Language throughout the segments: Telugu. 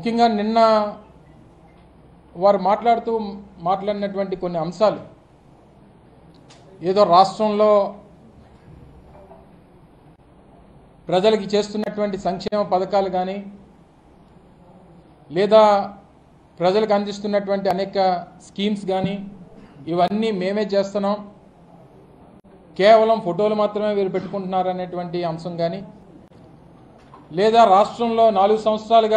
ముఖ్యంగా నిన్న వారు మాట్లాడుతూ మాట్లాడినటువంటి కొన్ని అంశాలు ఏదో రాష్ట్రంలో ప్రజలకి చేస్తున్నటువంటి సంక్షేమ పథకాలు కానీ లేదా ప్రజలకు అందిస్తున్నటువంటి అనేక స్కీమ్స్ కానీ ఇవన్నీ మేమే చేస్తున్నాం కేవలం ఫోటోలు మాత్రమే వీరు పెట్టుకుంటున్నారు అనేటువంటి అంశం కానీ లేదా రాష్ట్రంలో నాలుగు సంవత్సరాలుగా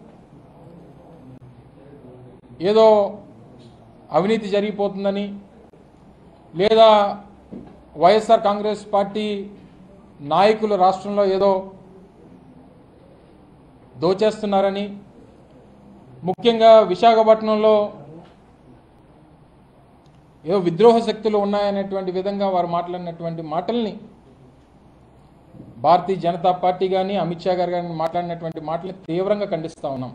ఏదో అవినీతి జరిగిపోతుందని లేదా వైఎస్ఆర్ కాంగ్రెస్ పార్టీ నాయకులు రాష్ట్రంలో ఏదో దోచేస్తున్నారని ముఖ్యంగా విశాఖపట్నంలో ఏదో విద్రోహ శక్తులు ఉన్నాయనేటువంటి విధంగా వారు మాట్లాడినటువంటి మాటల్ని భారతీయ జనతా పార్టీ కానీ అమిత్ షా గారు కానీ మాట్లాడినటువంటి మాటల్ని తీవ్రంగా ఖండిస్తా ఉన్నాం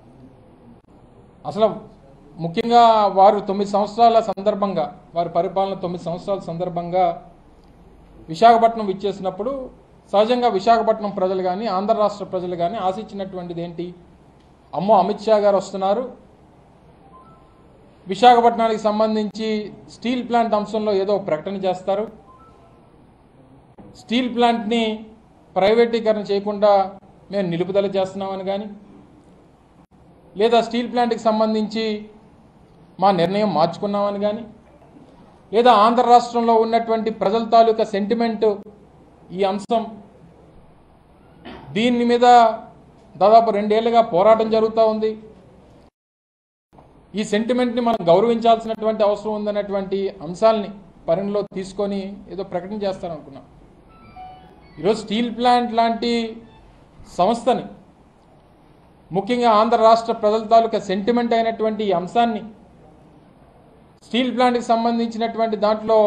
అసలు ముఖ్యంగా వారు తొమ్మిది సంవత్సరాల సందర్భంగా వారి పరిపాలన తొమ్మిది సంవత్సరాల సందర్భంగా విశాఖపట్నం ఇచ్చేసినప్పుడు సహజంగా విశాఖపట్నం ప్రజలు కానీ ఆంధ్ర రాష్ట్ర ప్రజలు కానీ ఆశించినటువంటిది ఏంటి అమ్మో అమిత్ షా గారు వస్తున్నారు విశాఖపట్నానికి సంబంధించి స్టీల్ ప్లాంట్ అంశంలో ఏదో ప్రకటన చేస్తారు స్టీల్ ప్లాంట్ని ప్రైవేటీకరణ చేయకుండా మేము నిలుపుదల చేస్తున్నామని కానీ లేదా స్టీల్ ప్లాంట్కి సంబంధించి మా నిర్ణయం మార్చుకున్నామని కానీ లేదా ఆంధ్ర రాష్ట్రంలో ఉన్నటువంటి ప్రజల తాలూకా సెంటిమెంట్ ఈ అంశం దీని మీద దాదాపు రెండేళ్లుగా పోరాటం జరుగుతూ ఉంది ఈ సెంటిమెంట్ని మనం గౌరవించాల్సినటువంటి అవసరం ఉందన్నటువంటి అంశాలని పరిణిలో తీసుకొని ఏదో ప్రకటన చేస్తారనుకున్నాం ఈరోజు స్టీల్ ప్లాంట్ లాంటి సంస్థని ముఖ్యంగా ఆంధ్ర రాష్ట్ర ప్రజల తాలూకా సెంటిమెంట్ అయినటువంటి ఈ అంశాన్ని స్టీల్ ప్లాంట్కి సంబంధించినటువంటి దాంట్లో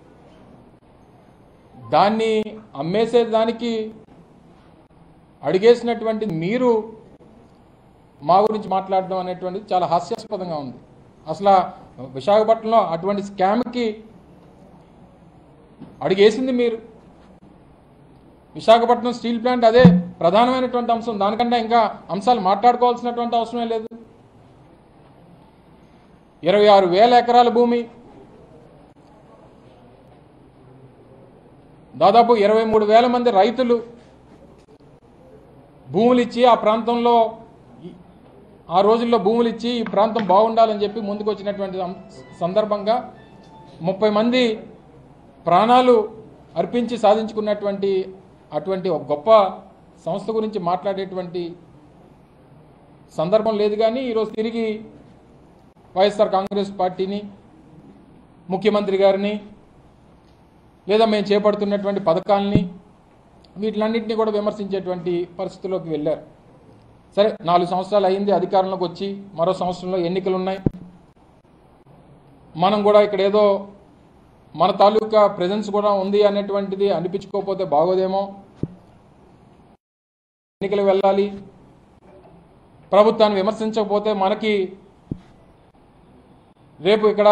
దాన్ని అమ్మేసే దానికి అడిగేసినటువంటి మీరు మా గురించి మాట్లాడడం అనేటువంటిది చాలా హాస్యాస్పదంగా ఉంది అసలు ఆ విశాఖపట్నంలో అటువంటి స్కామ్కి అడిగేసింది మీరు విశాఖపట్నం స్టీల్ ప్లాంట్ అదే ప్రధానమైనటువంటి అంశం దానికంటే ఇంకా అంశాలు మాట్లాడుకోవాల్సినటువంటి అవసరమే లేదు ఇరవై ఆరు వేల ఎకరాల భూమి దాదాపు ఇరవై మూడు వేల మంది రైతులు భూములు ఇచ్చి ఆ ప్రాంతంలో ఈ- ఆ రోజుల్లో భూములు ఇచ్చి ఈ ప్రాంతం బాగుండాలని చెప్పి ముందుకు వచ్చినటువంటి సం- సందర్భంగా ముప్పై మంది ప్రాణాలు అర్పించి సాధించుకున్నటువంటి అటువంటి ఒక గొప్ప సంస్థ గురించి మాట్లాడేటువంటి సందర్భం లేదు కానీ ఈరోజు తిరిగి వైఎస్ఆర్ కాంగ్రెస్ పార్టీని ముఖ్యమంత్రి గారిని లేదా మేము చేపడుతున్నటువంటి పథకాలని వీటిలన్నింటినీ కూడా విమర్శించేటువంటి పరిస్థితుల్లోకి వెళ్ళారు సరే నాలుగు సంవత్సరాలు అయింది అధికారంలోకి వచ్చి మరో సంవత్సరంలో ఎన్నికలు ఉన్నాయి మనం కూడా ఇక్కడ ఏదో మన తాలూకా ప్రెజెన్స్ కూడా ఉంది అనేటువంటిది అనిపించుకోకపోతే బాగోదేమో ఎన్నికలు వెళ్ళాలి ప్రభుత్వాన్ని విమర్శించకపోతే మనకి రేపు ఇక్కడ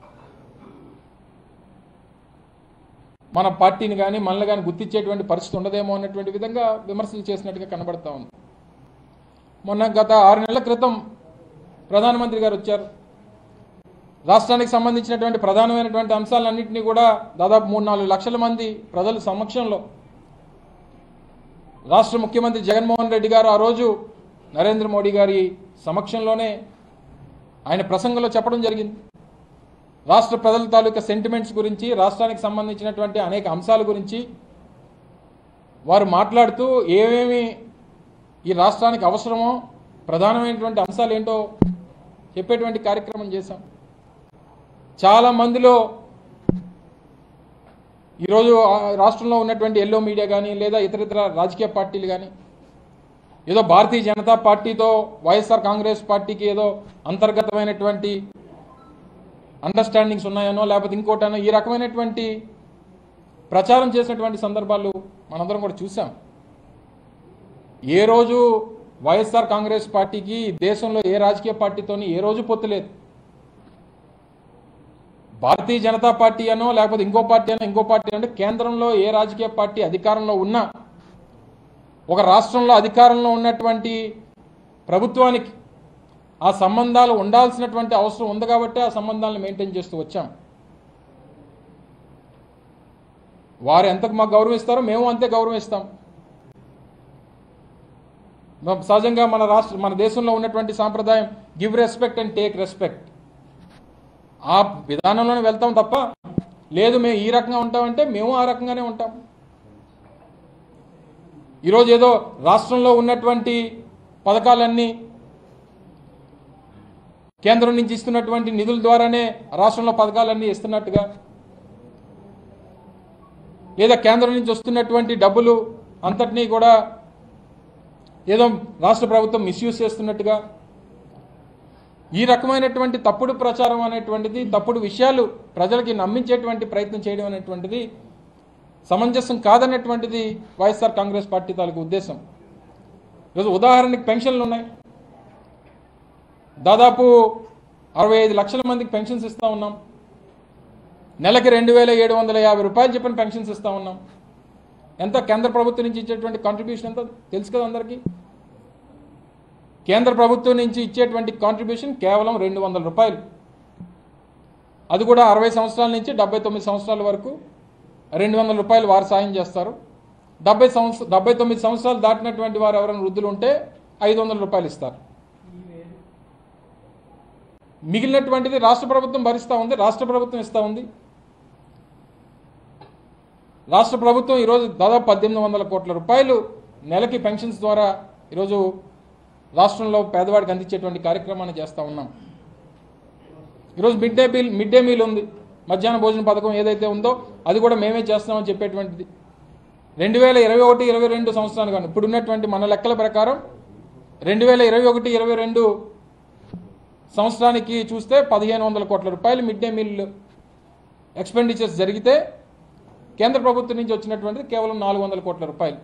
మన పార్టీని కానీ మనల్ని కానీ గుర్తించేటువంటి పరిస్థితి ఉండదేమో అన్నటువంటి విధంగా విమర్శలు చేసినట్టుగా కనబడతా ఉంది మొన్న గత ఆరు నెలల క్రితం ప్రధానమంత్రి గారు వచ్చారు రాష్ట్రానికి సంబంధించినటువంటి ప్రధానమైనటువంటి అంశాలన్నింటినీ కూడా దాదాపు మూడు నాలుగు లక్షల మంది ప్రజల సమక్షంలో రాష్ట్ర ముఖ్యమంత్రి జగన్మోహన్ రెడ్డి గారు ఆ రోజు నరేంద్ర మోడీ గారి సమక్షంలోనే ఆయన ప్రసంగంలో చెప్పడం జరిగింది రాష్ట్ర ప్రజల తాలూకా సెంటిమెంట్స్ గురించి రాష్ట్రానికి సంబంధించినటువంటి అనేక అంశాల గురించి వారు మాట్లాడుతూ ఏమేమి ఈ రాష్ట్రానికి అవసరమో ప్రధానమైనటువంటి అంశాలు ఏంటో చెప్పేటువంటి కార్యక్రమం చేశాం చాలా మందిలో ఈరోజు ఆ రాష్ట్రంలో ఉన్నటువంటి ఎల్లో మీడియా కానీ లేదా ఇతరితర రాజకీయ పార్టీలు కానీ ఏదో భారతీయ జనతా పార్టీతో వైఎస్ఆర్ కాంగ్రెస్ పార్టీకి ఏదో అంతర్గతమైనటువంటి అండర్స్టాండింగ్స్ ఉన్నాయనో లేకపోతే ఇంకోటనో ఈ రకమైనటువంటి ప్రచారం చేసినటువంటి సందర్భాలు మనందరం కూడా చూసాం ఏ రోజు వైఎస్ఆర్ కాంగ్రెస్ పార్టీకి ఈ దేశంలో ఏ రాజకీయ పార్టీతోని ఏ రోజు పొత్తు లేదు భారతీయ జనతా పార్టీ అనో లేకపోతే ఇంకో పార్టీ అనో ఇంకో పార్టీ అంటే కేంద్రంలో ఏ రాజకీయ పార్టీ అధికారంలో ఉన్నా ఒక రాష్ట్రంలో అధికారంలో ఉన్నటువంటి ప్రభుత్వానికి ఆ సంబంధాలు ఉండాల్సినటువంటి అవసరం ఉంది కాబట్టి ఆ సంబంధాలను మెయింటైన్ చేస్తూ వచ్చాం వారు ఎంతకు మాకు గౌరవం ఇస్తారో మేము అంతే గౌరవం ఇస్తాం మ- సహజంగా మన రాష్ట్ర మన దేశంలో ఉన్నటువంటి సాంప్రదాయం give respect and take respect ఆ విధానంలోనే వెళ్తాం తప్ప లేదు మేము ఈ రకంగా ఉంటామంటే మేము ఆ రకంగానే ఉంటాం ఈరోజు ఏదో రాష్ట్రంలో ఉన్నటువంటి పథకాలన్నీ కేంద్రం నుంచి ఇస్తున్నటువంటి నిధుల ద్వారానే రాష్ట్రంలో పథకాలన్నీ ఇస్తున్నట్టుగా లేదా కేంద్రం నుంచి వస్తున్నటువంటి డబ్బులు అంతటినీ కూడా ఏదో రాష్ట్ర ప్రభుత్వం మిస్యూజ్ చేస్తున్నట్టుగా ఈ రకమైనటువంటి తప్పుడు ప్రచారం అనేటువంటిది తప్పుడు విషయాలు ప్రజలకి నమ్మించేటువంటి ప్రయత్నం చేయడం అనేటువంటిది సమంజసం కాదనేటువంటిది వైఎస్ఆర్ కాంగ్రెస్ పార్టీ తాలూకు ఉద్దేశం ఈరోజు ఉదాహరణకి పెన్షన్లు ఉన్నాయి దాదాపు అరవై ఐదు లక్షల మందికి పెన్షన్స్ ఇస్తా ఉన్నాం నెలకి రెండు వేల ఏడు వందల యాభై రూపాయలు చెప్పిన పెన్షన్స్ ఇస్తా ఉన్నాం ఎంత కేంద్ర ప్రభుత్వం నుంచి ఇచ్చేటువంటి కాంట్రిబ్యూషన్ ఎంత తెలుసు కదా అందరికీ కేంద్ర ప్రభుత్వం నుంచి ఇచ్చేటువంటి కాంట్రిబ్యూషన్ కేవలం రెండు వందల రూపాయలు అది కూడా అరవై సంవత్సరాల నుంచి డెబ్బై తొమ్మిది సంవత్సరాల వరకు రెండు వందల రూపాయలు వారు సాయం చేస్తారు డెబ్బై సంవత్సరం డెబ్బై తొమ్మిది సంవత్సరాలు దాటినటువంటి వారు ఎవరైనా వృద్ధులు ఉంటే ఐదు వందల రూపాయలు ఇస్తారు మిగిలినటువంటిది రాష్ట్ర ప్రభుత్వం భరిస్తూ ఉంది రాష్ట్ర ప్రభుత్వం ఇస్తూ ఉంది రాష్ట్ర ప్రభుత్వం ఈరోజు దాదాపు పద్దెనిమిది వందల కోట్ల రూపాయలు నెలకి పెన్షన్స్ ద్వారా ఈరోజు రాష్ట్రంలో పేదవాడికి అందించేటువంటి కార్యక్రమాన్ని చేస్తూ ఉన్నాం ఈరోజు mid day meal mid day meal ఉంది మధ్యాహ్న భోజన పథకం ఏదైతే ఉందో అది కూడా మేమే చేస్తామని చెప్పేటువంటిది రెండు వేల ఇరవై ఒకటి ఇరవై రెండు సంవత్సరాలు కానీ ఇప్పుడు ఉన్నటువంటి మన లెక్కల ప్రకారం రెండు వేల ఇరవై ఒకటి ఇరవై రెండు సంవత్సరానికి చూస్తే పదిహేను వందల కోట్ల రూపాయలు మిడ్ డే మీల్ ఎక్స్పెండిచర్స్ జరిగితే కేంద్ర ప్రభుత్వం నుంచి వచ్చినటువంటిది కేవలం నాలుగు వందల కోట్ల రూపాయలు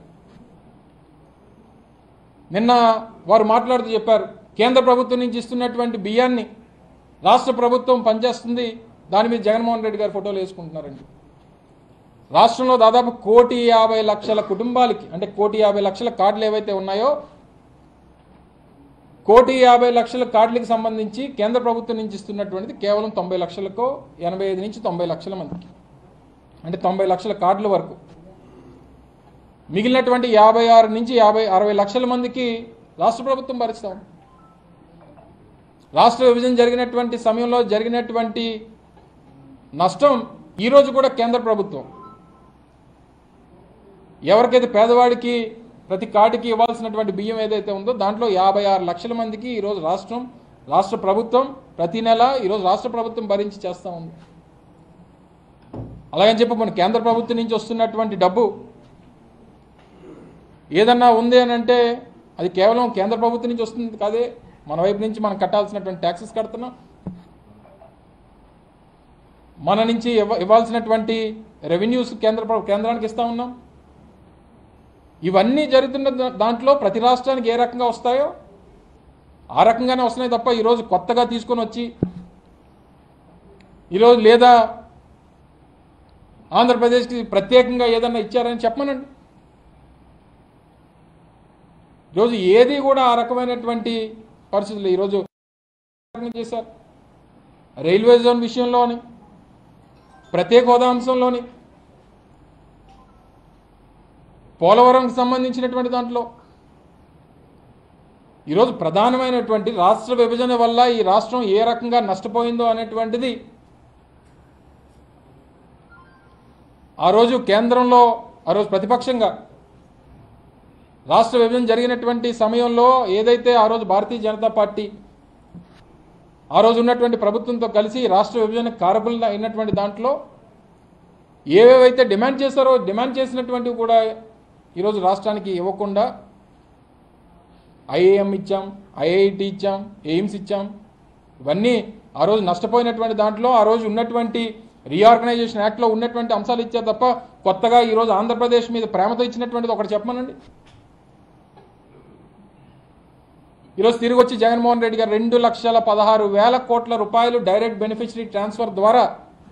నిన్న వారు మాట్లాడుతూ చెప్పారు కేంద్ర ప్రభుత్వం నుంచి ఇస్తున్నటువంటి బియ్యాన్ని రాష్ట్ర ప్రభుత్వం పనిచేస్తుంది దాని మీద జగన్మోహన్ రెడ్డి గారు ఫోటోలు వేసుకుంటున్నారండి రాష్ట్రంలో దాదాపు కోటి యాభై లక్షల కుటుంబాలకి అంటే కోటి యాభై లక్షల కార్డులు ఏవైతే ఉన్నాయో కోటి యాభై లక్షల కార్డులకు సంబంధించి కేంద్ర ప్రభుత్వం నుంచి ఇస్తున్నటువంటిది కేవలం తొంభై లక్షలకో ఎనభై ఐదు నుంచి తొంభై లక్షల మందికి అంటే తొంభై లక్షల కార్డుల వరకు మిగిలినటువంటి యాభై ఆరు నుంచి యాభై అరవై లక్షల మందికి రాష్ట్ర ప్రభుత్వం భరిస్తాం రాష్ట్ర విభజన జరిగినటువంటి సమయంలో జరిగినటువంటి నష్టం ఈరోజు కూడా కేంద్ర ప్రభుత్వం ఎవరికైతే పేదవాడికి ప్రతి కార్డుకి ఇవ్వాల్సినటువంటి బియ్యం ఏదైతే ఉందో దాంట్లో యాభై ఆరు లక్షల మందికి ఈరోజు రాష్ట్రం రాష్ట్ర ప్రభుత్వం ప్రతి నెల ఈరోజు రాష్ట్ర ప్రభుత్వం భరించి చేస్తూ ఉంది అలాగని చెప్పి మన కేంద్ర ప్రభుత్వం నుంచి వస్తున్నటువంటి డబ్బు ఏదన్నా ఉంది అని అంటే అది కేవలం కేంద్ర ప్రభుత్వం నుంచి వస్తుంది కాదే మన వైపు నుంచి మనం కట్టాల్సినటువంటి ట్యాక్సెస్ కడుతున్నాం మన నుంచి ఇవ్వ ఇవ్వాల్సినటువంటి రెవెన్యూస్ కేంద్ర ప్ర- కేంద్రానికి ఇస్తా ఉన్నాం ఇవన్నీ జరుగుతున్న దా- దాంట్లో ప్రతి రాష్ట్రానికి ఏ రకంగా వస్తాయో ఆ రకంగానే వస్తున్నాయి తప్ప ఈరోజు కొత్తగా తీసుకొని వచ్చి ఈరోజు లేదా ఆంధ్రప్రదేశ్కి ప్రత్యేకంగా ఏదన్నా ఇచ్చారని చెప్పమనండి ఈరోజు ఏది కూడా ఆ రకమైనటువంటి పరిస్థితులు ఈరోజు రకంగా చేశారు రైల్వే జోన్ విషయంలోని ప్రత్యేక హోదా అంశంలోని పోలవరంకి సంబంధించినటువంటి దాంట్లో ఈరోజు ప్రధానమైనటువంటి రాష్ట్ర విభజన వల్ల ఈ రాష్ట్రం ఏ రకంగా నష్టపోయిందో అనేటువంటిది ఆ రోజు కేంద్రంలో ఆ రోజు ప్రతిపక్షంగా రాష్ట్ర విభజన జరిగినటువంటి సమయంలో ఏదైతే ఆ రోజు భారతీయ జనతా పార్టీ ఆ రోజు ఉన్నటువంటి ప్రభుత్వంతో కలిసి రాష్ట్ర విభజన కారకులు అయినటువంటి దాంట్లో ఏవేవైతే డిమాండ్ చేశారో డిమాండ్ చేసినటువంటివి కూడా ఈరోజు రాష్ట్రానికి ఇవ్వకుండా ఐఏఎం ఇచ్చాం ఐఐటి ఇచ్చాం ఎయిమ్స్ ఇచ్చాం ఇవన్నీ ఆ రోజు నష్టపోయినటువంటి దాంట్లో ఆ రోజు ఉన్నటువంటి రీఆర్గనైజేషన్ యాక్ట్లో ఉన్నటువంటి అంశాలు ఇచ్చారు తప్ప కొత్తగా ఈరోజు ఆంధ్రప్రదేశ్ మీద ప్రేమతో ఇచ్చినటువంటిది ఒకటి చెప్పమనండి ఈరోజు తిరిగి వచ్చి జగన్మోహన్ రెడ్డి గారు రెండు లక్షల పదహారు వేల కోట్ల రూపాయలు డైరెక్ట్ బెనిఫిషరీ ట్రాన్స్ఫర్ ద్వారా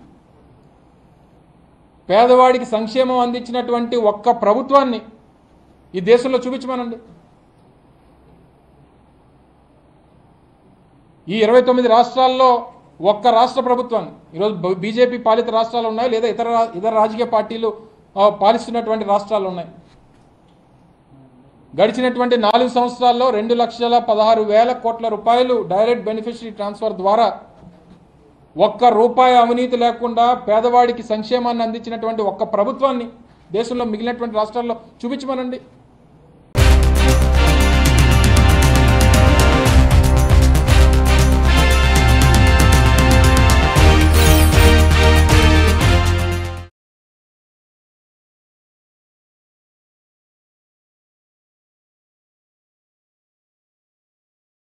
పేదవాడికి సంక్షేమం అందించినటువంటి ఒక్క ప్రభుత్వాన్ని ఈ దేశంలో చూపించమనండి ఈ ఇరవై తొమ్మిది రాష్ట్రాల్లో ఒక్క రాష్ట్ర ప్రభుత్వాన్ని ఈరోజు బ- బీజేపీ పాలిత రాష్ట్రాలు ఉన్నాయి లేదా ఇతర రా- ఇతర రాజకీయ పార్టీలు ఆ, పాలిస్తున్నటువంటి రాష్ట్రాలు ఉన్నాయి గడిచినటువంటి నాలుగు సంవత్సరాల్లో రెండు లక్షల పదహారు వేల కోట్ల రూపాయలు డైరెక్ట్ బెనిఫిషరీ ట్రాన్స్ఫర్ ద్వారా ఒక్క రూపాయి అవినీతి లేకుండా పేదవాడికి సంక్షేమాన్ని అందించినటువంటి ఒక్క ప్రభుత్వాన్ని దేశంలో మిగిలినటువంటి రాష్ట్రాల్లో చూపించమనండి